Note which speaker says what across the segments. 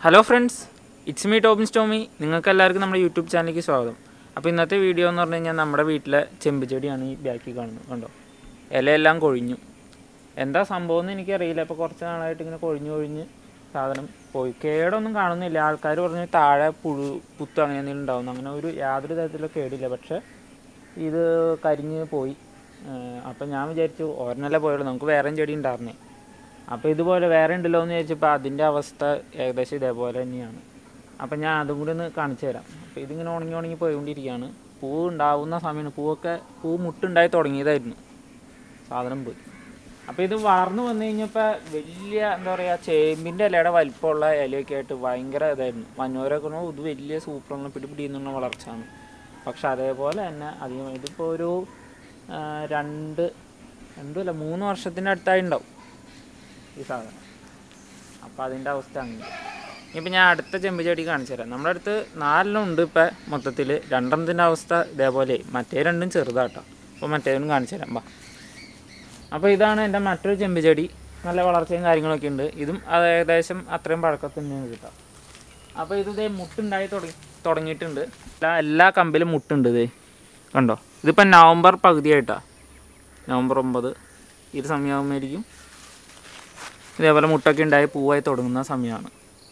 Speaker 1: Hello friends it's me ടോപ്പിൻ സ്റ്റോമി നിങ്ങൾക്ക് എല്ലാവർക്കും നമ്മുടെ യൂട്യൂബ് ചാനലിലേക്ക് സ്വാഗതം അപ്പോൾ ഇന്നത്തെ വീഡിയോ എന്ന് പറഞ്ഞു കഴിഞ്ഞാൽ നമ്മുടെ വീട്ടിലെ ചെമ്പ് ചെടിയാണ് ഈ ബാക്കിൽ കാണുന്നത് കണ്ടോ ഇലയെല്ലാം കൊഴിഞ്ഞു എന്താ സംഭവം എന്ന് എനിക്കറിയില്ല ഇപ്പോൾ കുറച്ച് നാളായിട്ട് ഇങ്ങനെ കൊഴിഞ്ഞു കൊഴിഞ്ഞ് സാധനം പോയി കേടൊന്നും കാണുന്നില്ല ആൾക്കാർ പറഞ്ഞു താഴെ പുഴു പുത്ത് അങ്ങനെ എന്തെങ്കിലും ഉണ്ടാവുന്നു അങ്ങനെ ഒരു യാതൊരു തരത്തിലുള്ള കേടില്ല പക്ഷേ ഇത് കരിഞ്ഞ് പോയി അപ്പം ഞാൻ വിചാരിച്ചു ഒരെണ്ണല്ലേ പോയുള്ളൂ നമുക്ക് വേറെയും ചെടി ഉണ്ടായിരുന്നേ അപ്പോൾ ഇതുപോലെ വേറെ ഉണ്ടല്ലോ എന്ന് ചോദിച്ചപ്പോൾ അതിൻ്റെ അവസ്ഥ ഏകദേശം ഇതേപോലെ തന്നെയാണ് അപ്പം ഞാൻ അതും കൂടി ഒന്ന് കാണിച്ചു തരാം അപ്പോൾ ഇതിങ്ങനെ ഉണങ്ങി ഉണങ്ങി പോയിക്കൊണ്ടിരിക്കുകയാണ് പൂവ് ഉണ്ടാവുന്ന സമയമാണ് പൂവൊക്കെ പൂ മുട്ടുണ്ടായി തുടങ്ങിയതായിരുന്നു സാധനം പോയി അപ്പോൾ ഇത് വളർന്നു വന്നു കഴിഞ്ഞപ്പോൾ വലിയ എന്താ പറയുക ചേമ്പിൻ്റെ ഇലയുടെ വലിപ്പമുള്ള ഇലയൊക്കെ ആയിട്ട് ഭയങ്കര ഇതായിരുന്നു വന്നവരൊക്കെ പറഞ്ഞു, ഇത് വലിയ സൂപ്പറാണ് പിടിപിടിയെന്നുള്ള വളർച്ചയാണ് പക്ഷെ അതേപോലെ തന്നെ അധികം ഇതിപ്പോൾ ഒരു ആ, രണ്ട് രണ്ടുമല്ല മൂന്ന് വർഷത്തിൻ്റെ അടുത്തായി ഉണ്ടാവും ഈ സാധനം അപ്പോൾ അതിൻ്റെ അവസ്ഥ അങ്ങനെ ഇപ്പം ഞാൻ അടുത്ത ചെമ്പ് ചെടി കാണിച്ചു തരാം നമ്മുടെ അടുത്ത് നാലെണ്ണം ഉണ്ട് ഇപ്പം മൊത്തത്തിൽ രണ്ടെണ്ണത്തിൻ്റെ അവസ്ഥ ഇതേപോലെ മറ്റേ രണ്ടും ചെറുതാട്ടോ അപ്പോൾ മറ്റേതിനും കാണിച്ചു തരാം ബാ അപ്പോൾ ഇതാണ് എൻ്റെ മറ്റൊരു ചെമ്പ് ചെടി നല്ല വളർച്ചയും കാര്യങ്ങളൊക്കെ ഉണ്ട് ഇതും അത് ഏകദേശം അത്രയും പഴക്കത്തിൽ തന്നെയാണ് കിട്ടുക അപ്പോൾ ഇത് ഇതേ മുട്ടുണ്ടായി തുടങ്ങി തുടങ്ങിയിട്ടുണ്ട് എല്ലാ എല്ലാ കമ്പിലും മുട്ടുണ്ട് ഇതേ കണ്ടോ ഇതിപ്പോൾ നവംബർ പകുതിയായിട്ടാണ് നവംബർ ഒമ്പത് ഇത് സമയമാകുമ്പോഴേക്കും ഇതേപോലെ മുട്ടൊക്കെ ഉണ്ടായി പൂവായി തുടങ്ങുന്ന സമയമാണ്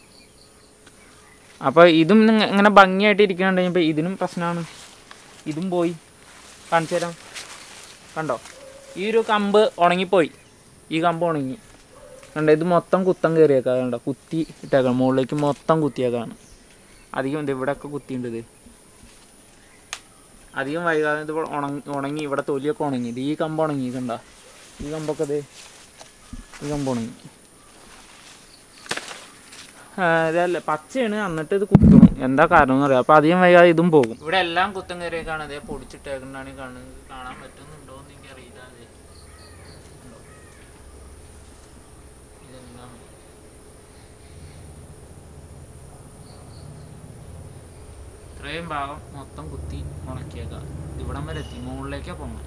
Speaker 1: അപ്പോൾ ഇതും നിങ്ങ- ഇങ്ങനെ ഭംഗിയായിട്ട് ഇരിക്കണുണ്ടെങ്കിൽ ഇതിനും പ്രശ്നമാണ് ഇതും പോയി കാണിച്ചു തരാം കണ്ടോ ഈ ഒരു കമ്പ് ഉണങ്ങിപ്പോയി ഈ കമ്പ് ഉണങ്ങി കണ്ടോ ഇത് മൊത്തം കുത്തം കയറിയേക്കാം കണ്ടോ കുത്തി ഇട്ടേക്കാം മുകളിലേക്ക് മൊത്തം കുത്തിയേക്കാണ് അധികം ഇത് ഇവിടെയൊക്കെ കുത്തിയിട്ടുണ്ട് ഇത് അധികം വൈകാതെ ഇത് ഉണങ്ങി ഉണങ്ങി ഇവിടെ തൊലിയൊക്കെ ഉണങ്ങി ഇത് ഈ കമ്പ് ഉണങ്ങി കണ്ടോ ഈ കമ്പൊക്കെ ഇത് ഈ കമ്പ് ഉണങ്ങി ആ, ഇതല്ല പച്ചയാണ് എന്നിട്ട് ഇത് കുത്തണം എന്താ കാരണം എന്ന് അറിയാം അപ്പോൾ അധികം വൈകാതെ ഇതും പോകും ഇവിടെ എല്ലാം കുത്തം കയറിയേക്കാണ് അതേ പൊടിച്ചിട്ടേക്കണ്ടാണ് കാണുന്നത് കാണാൻ പറ്റുന്നുണ്ടോ എന്ന് എനിക്കറിയില്ല അതെ ഉണ്ടോ? ഇതെല്ലാം ഇത്രയും ഭാഗം മൊത്തം കുത്തി ഉണക്കിയേക്കാം ഇവിടം വരെ എത്തി മുകളിലേക്കാ പോകാൻ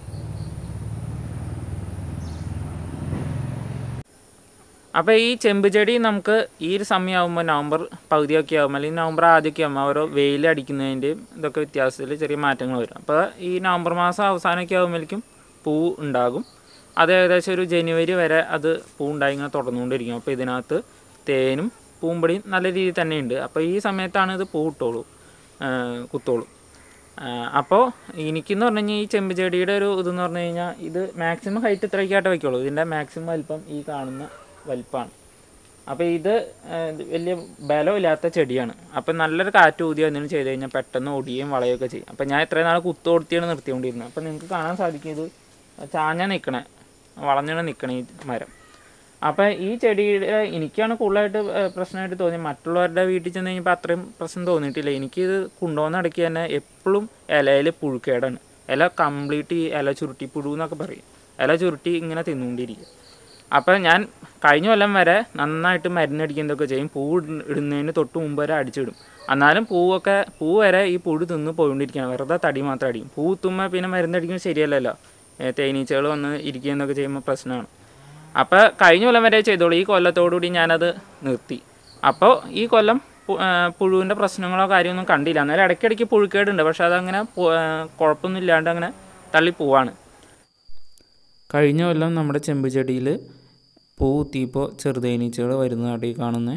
Speaker 1: അപ്പോൾ ഈ ചെമ്പ് ചെടി നമുക്ക് ഈ ഒരു സമയമാകുമ്പോൾ നവംബർ പകുതിയൊക്കെ ആകുമ്പോൾ അല്ലെങ്കിൽ നവംബർ ആദ്യമൊക്കെ ആകുമ്പോൾ ഓരോ വെയിൽ അടിക്കുന്നതിൻ്റെയും ഇതൊക്കെ വ്യത്യാസത്തിൽ ചെറിയ മാറ്റങ്ങൾ വരും അപ്പോൾ ഈ നവംബർ മാസം അവസാനമൊക്കെ ആകുമ്പോഴേക്കും പൂ ഉണ്ടാകും അത് ഏകദേശം ഒരു ജനുവരി വരെ അത് പൂ ഉണ്ടായി ഇങ്ങനെ തുടർന്നുകൊണ്ടിരിക്കും അപ്പോൾ ഇതിനകത്ത് തേനും പൂമ്പൊടിയും നല്ല രീതിയിൽ തന്നെ ഉണ്ട് അപ്പോൾ ഈ സമയത്താണ് ഇത് പൂ ഇട്ടോളൂ കുത്തോളൂ അപ്പോൾ എനിക്കെന്ന് പറഞ്ഞു കഴിഞ്ഞാൽ ഈ ചെമ്പ് ചെടിയുടെ ഒരു ഇതെന്ന് പറഞ്ഞു കഴിഞ്ഞാൽ ഇത് മാക്സിമം ഹൈറ്റ് ഇത്രയ്ക്കായിട്ട് വയ്ക്കുള്ളൂ ഇതിൻ്റെ മാക്സിമം വലിപ്പം ഈ കാണുന്ന വലിപ്പമാണ് അപ്പോൾ ഇത് ആ, ഇത് വലിയ ബലമില്ലാത്ത ചെടിയാണ് അപ്പം നല്ലൊരു കാറ്റ് ഊതി എന്തെങ്കിലും ചെയ്ത് കഴിഞ്ഞാൽ പെട്ടെന്ന് ഒടിയുകയും വളയുകയൊക്കെ ചെയ്യും അപ്പം ഞാൻ ഇത്രയും നാൾ കുത്തോടുത്തിയാണ് നിർത്തിക്കൊണ്ടിരുന്നത് അപ്പം നിങ്ങൾക്ക് കാണാൻ സാധിക്കും ഇത് ചാഞ്ഞ നിൽക്കണേ വളഞ്ഞാണ് നിൽക്കണേ ഈ മരം അപ്പം ഈ ചെടിയുടെ എനിക്കാണ് കൂടുതലായിട്ട് ഏഹ്, പ്രശ്നമായിട്ട് തോന്നി മറ്റുള്ളവരുടെ വീട്ടിൽ ചെന്ന് കഴിഞ്ഞപ്പോൾ അത്രയും പ്രശ്നം തോന്നിയിട്ടില്ല എനിക്കിത് കൊണ്ടുപോകുന്ന ഇടയ്ക്ക് തന്നെ എപ്പോഴും ഇലയിൽ പുഴുക്കേടാണ് ഇല കംപ്ലീറ്റ് ഈ ഇല ചുരുട്ടി പുഴു എന്നൊക്കെ പറയും ഇല ചുരുട്ടി ഇങ്ങനെ തിന്നുകൊണ്ടിരിക്കുക അപ്പം ഞാൻ കഴിഞ്ഞ കൊല്ലം വരെ നന്നായിട്ട് മരുന്നടിക്കുന്നതൊക്കെ ചെയ്യും പൂ ഇടുന്ന- ഇടുന്നതിന് തൊട്ട് മുമ്പ് വരെ അടിച്ചിടും എന്നാലും പൂവൊക്കെ പൂ വരെ ഈ പുഴു തിന്ന് പോയിക്കൊണ്ടിരിക്കുകയാണ് വെറുതെ തടി മാത്രം അടിക്കും പൂ തുമ്മ പിന്നെ മരുന്നടിക്കുന്നത് ശരിയല്ലല്ലോ ഏ, തേനീച്ചകൾ വന്ന് ഇരിക്കുന്നതൊക്കെ ചെയ്യുമ്പോൾ പ്രശ്നമാണ് അപ്പോൾ കഴിഞ്ഞ കൊല്ലം വരെ ചെയ്തോളൂ ഈ കൊല്ലത്തോടുകൂടി ഞാനത് നിർത്തി അപ്പോൾ ഈ കൊല്ലം പു- ആ, പുഴുവിൻ്റെ പ്രശ്നങ്ങളോ കാര്യമൊന്നും കണ്ടില്ല എന്നാലും ഇടയ്ക്കിടയ്ക്ക് പുഴുക്കേടുണ്ട് പക്ഷെ അതങ്ങനെ പു- ആ, കുഴപ്പമൊന്നും ഇല്ലാണ്ട് അങ്ങനെ തള്ളി പോവാണ് കഴിഞ്ഞ കൊല്ലം നമ്മുടെ ചെമ്പ് ചെടിയിൽ പൂ കുത്തിയപ്പോൾ ചെറുതേനീച്ചകൾ വരുന്നതായിട്ട് ഈ കാണുന്നത്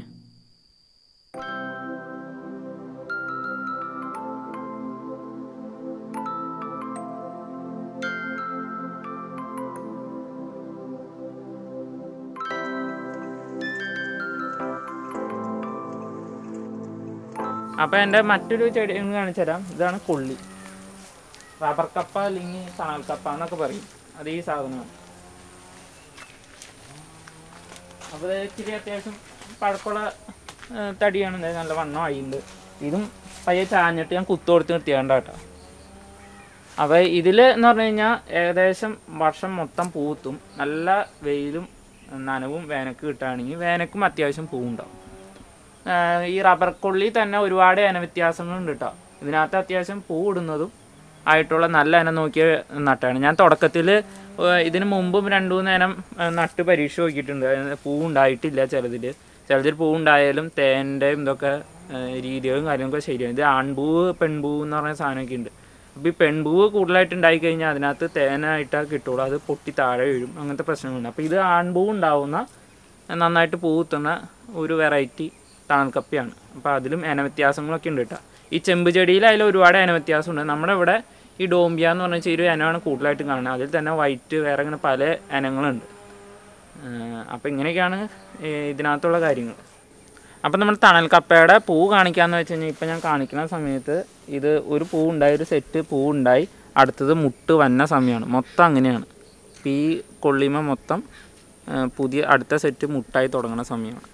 Speaker 1: അപ്പോൾ എൻ്റെ മറ്റൊരു ചെടി ഒന്ന് കാണിച്ചു തരാം ഇതാണ് കൊള്ളി റബ്ബർ കപ്പ അല്ലെങ്കിൽ സണൽ കപ്പ എന്നൊക്കെ പറയും അത് ഈ സാധനമാണ് അപ്പോൾ ഇത് ഇച്ചിരി അത്യാവശ്യം പഴക്കമുള്ള ആ, തടിയാണ് ഇത് നല്ല വണ്ണം അഴിയുണ്ട് ഇതും പയ്യെ ചാഞ്ഞിട്ട് ഞാൻ കുത്തു കൊടുത്ത് നിർത്തിയാണ്ട കേട്ടോ അപ്പോൾ ഇതിൽ എന്ന് പറഞ്ഞു കഴിഞ്ഞാൽ ഏകദേശം വർഷം മൊത്തം പൂത്തും നല്ല വെയിലും നനവും വേനക്ക് കിട്ടുകയാണെങ്കിൽ വേനക്കും അത്യാവശ്യം പൂവുണ്ടാവും ആഹ് ഈ റബ്ബർ കൊള്ളി തന്നെ ഒരുപാട് ഇന വ്യത്യാസങ്ങളുണ്ട് കേട്ടോ ഇതിനകത്ത് അത്യാവശ്യം പൂ ഇടുന്നതും ആയിട്ടുള്ള നല്ല ഇനം നോക്കിയ നട്ടാണ് ഞാൻ തുടക്കത്തിൽ ഇതിന് മുമ്പും രണ്ടു മൂന്ന് ഇനം ആ, നട്ട് പരീക്ഷ നോക്കിയിട്ടുണ്ട് അതിന് പൂ ഉണ്ടായിട്ടില്ല ചിലതിൽ ചിലതിൽ പൂവുണ്ടായാലും തേൻ്റെയും ഇതൊക്കെ ഏഹ്, രീതികളും കാര്യങ്ങളൊക്കെ ശരിയാണ് ഇത് ആൺപൂവ് പെൺപൂവ് എന്ന് പറഞ്ഞ സാധനമൊക്കെ ഉണ്ട് അപ്പോൾ ഈ പെൺപൂവ് കൂടുതലായിട്ട് ഉണ്ടായി കഴിഞ്ഞാൽ അതിനകത്ത് തേനായിട്ടാണ് കിട്ടുള്ളൂ അത് പൊട്ടി താഴെ വീഴും അങ്ങനത്തെ പ്രശ്നങ്ങളുണ്ട് അപ്പോൾ ഇത് ആൺപൂവ് ഉണ്ടാവുന്ന നന്നായിട്ട് പൂ കുത്തുന്ന ഒരു വെറൈറ്റി തണൽക്കപ്പിയാണ് അപ്പോൾ അതിലും ഇന വ്യത്യാസങ്ങളൊക്കെ ഉണ്ട് കേട്ടോ ഈ ചെമ്പ് ചെടിയിൽ അതിൽ ഒരുപാട് ഇന വ്യത്യാസമുണ്ട് നമ്മുടെ ഇവിടെ ഈ ഡോംബിയ എന്ന് പറഞ്ഞ ചെറിയ ഇനമാണ് കൂടുതലായിട്ട് കാണുന്നത് അതിൽ തന്നെ വൈറ്റ് വേറെ അങ്ങനെ പല ഇനങ്ങളുണ്ട് അപ്പോൾ ഇങ്ങനെയൊക്കെയാണ് ഈ ഇതിനകത്തുള്ള കാര്യങ്ങൾ അപ്പം നമ്മൾ തണൽ കപ്പയുടെ പൂ കാണിക്കാന്ന് വെച്ച് കഴിഞ്ഞാൽ ഇപ്പം ഞാൻ കാണിക്കുന്ന സമയത്ത് ഇത് ഒരു പൂ ഉണ്ടായി ഒരു സെറ്റ് പൂ ഉണ്ടായി അടുത്തത് മുട്ട് വന്ന സമയമാണ് മൊത്തം അങ്ങനെയാണ് ഇപ്പം ഈ കൊള്ളിമ മൊത്തം ആ, പുതിയ അടുത്ത സെറ്റ് മുട്ടായി തുടങ്ങുന്ന സമയമാണ്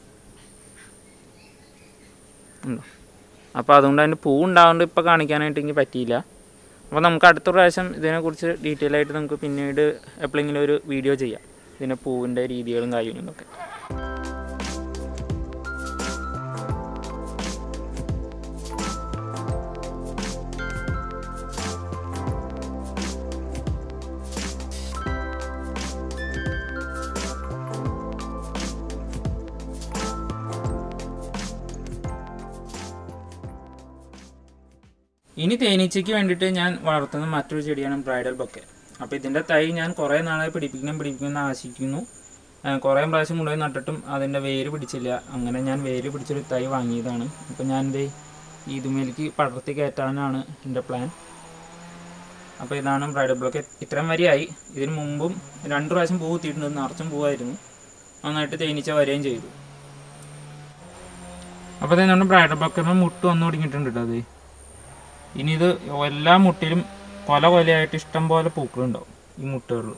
Speaker 1: ഉണ്ടോ അപ്പോൾ അതുകൊണ്ട് അതിൻ്റെ പൂ ഉണ്ടാവുകൊണ്ട് ഇപ്പോൾ കാണിക്കാനായിട്ട് എനിക്ക് പറ്റിയില്ല അപ്പോൾ നമുക്ക് അടുത്ത പ്രാവശ്യം ഇതിനെക്കുറിച്ച് ഡീറ്റെയിൽ ആയിട്ട് നമുക്ക് പിന്നീട് എപ്പോഴെങ്കിലും ഒരു വീഡിയോ ചെയ്യാം ഇതിൻ്റെ പൂവിൻ്റെ രീതികളും കാര്യങ്ങളും ഒക്കെ ഇനി തേനീച്ചയ്ക്ക് വേണ്ടിയിട്ട് ഞാൻ വളർത്തുന്ന മറ്റൊരു ചെടിയാണ് ബ്രൈഡൽ ബൊക്കെ അപ്പോൾ ഇതിൻ്റെ തൈ ഞാൻ കുറേ നാളായി പിടിപ്പിക്കണം പിടിപ്പിക്കണം എന്ന് ആശിക്കുന്നു ആ, കുറേ പ്രാവശ്യം കൊണ്ടുപോയി നട്ടിട്ടും അതിൻ്റെ വേര് പിടിച്ചില്ല അങ്ങനെ ഞാൻ വേര് പിടിച്ചൊരു തൈ വാങ്ങിയതാണ് അപ്പോൾ ഞാൻ ഇത് ഇതുമേലേക്ക് പടർത്തി കയറ്റാനാണ് എൻ്റെ പ്ലാൻ അപ്പോൾ ഇതാണ് ബ്രൈഡൽ ബ്ലോക്ക് ഇത്രയും വരെയായി ഇതിന് മുമ്പും രണ്ട് പ്രാവശ്യം പൂ കുത്തിയിട്ടുണ്ട് നിറച്ചും പൂവായിരുന്നു നന്നായിട്ട് തേനീച്ച വരികയും ചെയ്തു അപ്പോൾ ഇത് നമ്മുടെ ബ്രൈഡൽ ബ്ലോക്കിന് മുട്ട് വന്നു തുടങ്ങിയിട്ടുണ്ട് കേട്ടോ അത് ഇനി ഇത് എല്ലാ മുട്ടിലും കൊല കൊലയായിട്ട് ഇഷ്ടം പോലെ പൂക്കളുണ്ടാവും ഈ മുട്ടുകളിൽ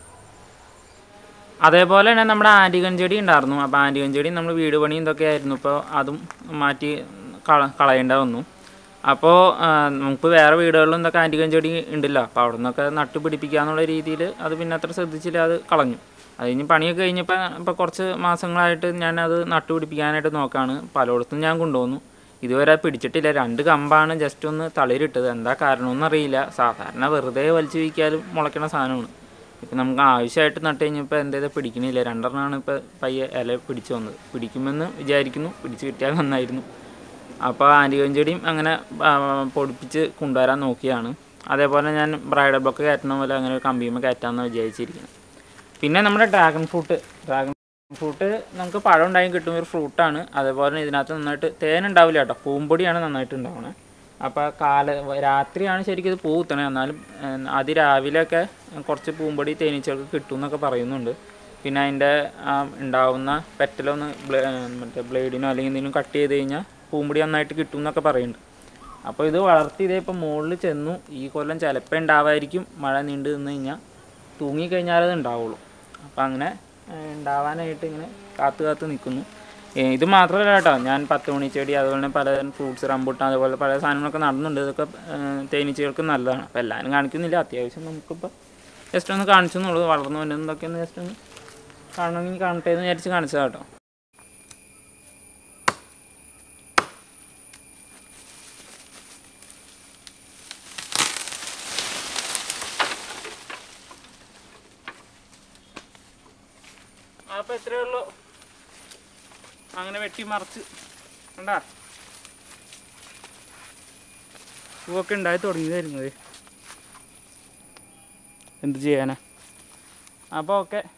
Speaker 1: അതേപോലെ തന്നെ നമ്മുടെ ആൻറ്റികൻ ചെടി ഉണ്ടായിരുന്നു അപ്പോൾ ആൻറ്റികൻ ചെടി നമ്മൾ വീട് പണിയും ഇതൊക്കെ ആയിരുന്നു ഇപ്പോൾ അതും മാറ്റി കള കളയേണ്ട വന്നു അപ്പോൾ നമുക്ക് വേറെ വീടുകളിലും ഇതൊക്കെ ആൻറ്റികൻ ചെടി ഉണ്ടല്ലോ അപ്പോൾ അവിടെ നിന്നൊക്കെ നട്ടു പിടിപ്പിക്കുക എന്നുള്ള രീതിയിൽ അത് പിന്നെ അത്ര ശ്രദ്ധിച്ചില്ല അത് കളഞ്ഞു അത് കഴിഞ്ഞ് പണിയൊക്കെ കഴിഞ്ഞപ്പോൾ ഇപ്പോൾ കുറച്ച് മാസങ്ങളായിട്ട് ഞാൻ അത് നട്ടു പിടിപ്പിക്കാനായിട്ട് നോക്കാണ് പലയിടത്തും ഞാൻ കൊണ്ടുവന്നു ഇതുവരെ പിടിച്ചിട്ടില്ല രണ്ട് കമ്പാണ് ജസ്റ്റ് ഒന്ന് തളിരിട്ടത് എന്താ കാരണമെന്ന് അറിയില്ല സാധാരണ വെറുതെ വലിച്ചു വീക്കാലും മുളയ്ക്കണ സാധനമാണ് ഇപ്പം നമുക്ക് ആവശ്യമായിട്ട് നട്ട് കഴിഞ്ഞപ്പോൾ എന്തേലും പിടിക്കണില്ല രണ്ടെണ്ണമാണ് ഇപ്പോൾ പയ്യെ ഇല പിടിച്ചു വന്നത് പിടിക്കുമെന്ന് വിചാരിക്കുന്നു പിടിച്ച് കിട്ടിയാൽ നന്നായിരുന്നു അപ്പോൾ ആൻറ്റികൻ ചെടിയും അങ്ങനെ ആ, പൊടിപ്പിച്ച് കൊണ്ടുവരാൻ നോക്കിയാണ് അതേപോലെ ഞാൻ ബ്രൈഡൽ ബൊക്കെ കയറ്റുന്ന പോലെ അങ്ങനെ ഒരു കമ്പിയുമ്പോൾ കയറ്റാമെന്ന് വിചാരിച്ചിരിക്കുന്നത് പിന്നെ നമ്മുടെ ഡ്രാഗൺ ഫ്രൂട്ട് ഡ്രാഗൺ ഫ്രൂട്ട് നമുക്ക് പഴം ഉണ്ടായി കിട്ടുന്ന ഒരു ഫ്രൂട്ടാണ് അതേപോലെ തന്നെ ഇതിനകത്ത് നന്നായിട്ട് തേൻ ഉണ്ടാവില്ല കേട്ടോ പൂമ്പൊടിയാണ് നന്നായിട്ട് ഉണ്ടാവണേ അപ്പോൾ കാല രാത്രിയാണ് ശരിക്കും ഇത് പൂ കുത്തണേ എന്നാലും ഏഹ്, അതിരാവിലെയൊക്കെ കുറച്ച് പൂമ്പൊടി തേനീച്ചകൾക്ക് കിട്ടും എന്നൊക്കെ പറയുന്നുണ്ട് പിന്നെ അതിൻ്റെ ആ ഉണ്ടാവുന്ന പെറ്റലൊന്ന് ബ്ലേ ഏഹ്, മറ്റേ ബ്ലേഡിനോ അല്ലെങ്കിൽ എന്തെങ്കിലും കട്ട് ചെയ്ത് കഴിഞ്ഞാൽ പൂമ്പൊടി നന്നായിട്ട് കിട്ടും എന്നൊക്കെ പറയുന്നുണ്ട് അപ്പോൾ ഇത് വളർത്തി ഇതേ ഇപ്പം മുകളിൽ ചെന്നു ഈ കൊല്ലം ചിലപ്പോൾ ഉണ്ടാവായിരിക്കും മഴ നീണ്ടു നിന്ന് കഴിഞ്ഞാൽ തൂങ്ങിക്കഴിഞ്ഞാൽ അത് ഉണ്ടാവുള്ളൂ അപ്പോൾ അങ്ങനെ ഏഹ്, ഉണ്ടാവാനായിട്ട് ഇങ്ങനെ കാത്തു കാത്ത് നിൽക്കുന്നു ഏഹ്, ഇത് മാത്രമല്ല കേട്ടോ ഞാൻ പത്ത് മണി ചെടി അതുപോലെ തന്നെ പലതരം ഫ്രൂട്ട്സ് റംബൂട്ടാൻ അതുപോലെ പല സാധനങ്ങളൊക്കെ നടന്നുണ്ട് ഇതൊക്കെ ഏഹ്, തേനീച്ചകൾക്ക് നല്ലതാണ് അപ്പോൾ എല്ലാവരും കാണിക്കുന്നില്ല അത്യാവശ്യം നമുക്കിപ്പോൾ ജസ്റ്റ് ഒന്ന് കാണിച്ചു എന്നുള്ളൂ വളർന്നു വരുന്നതൊക്കെ ഒന്ന് ജസ്റ്റ് ഒന്ന് കാണണമെങ്കിൽ കാണട്ടെ എന്ന് വിചാരിച്ച് കാണിച്ചതാ കേട്ടോ അപ്പോൾ ഇത്രയേ ഉള്ളൂ അങ്ങനെ വെട്ടി മറിച്ച് കണ്ടാ പൂവൊക്കെ ഉണ്ടായി തുടങ്ങിയതായിരുന്നു ഇത്. എന്ത് ചെയ്യാനാ അപ്പോൾ ഓക്കെ